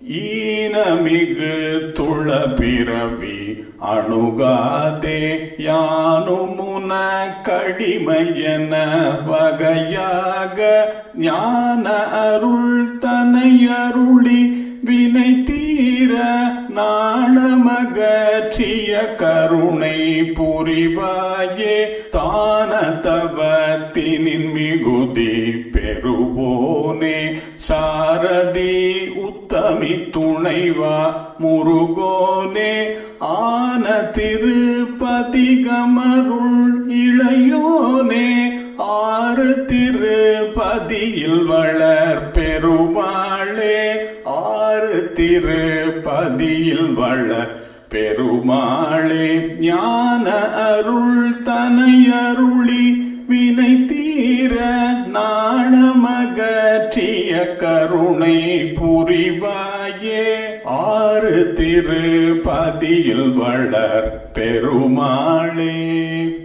ஈனமிகு துள பிறவி அணுகாதே யானுமுன கடிமையென வகையாக ஞான அருள் தனையருளி வினை தீர நாணமகற்றிய கருணை புரிவாயே தான தவத்தினின் மிகுதி பெறுவோனே சாரதி உத்தமி துணைவா முருகோனே ஆன திருப்பதிகமருள் இளையோனே ஆறு திருப்பதியில் வளர் பெருமாளே ஆறு திருப்பதியில் வளர் பெருமாளே ஞான அருள் தனையருளி வினை தீர நாணமகற்றிய கருணை புரிவாயே ஆறு திருப்பதியில் வளர் பெருமாளே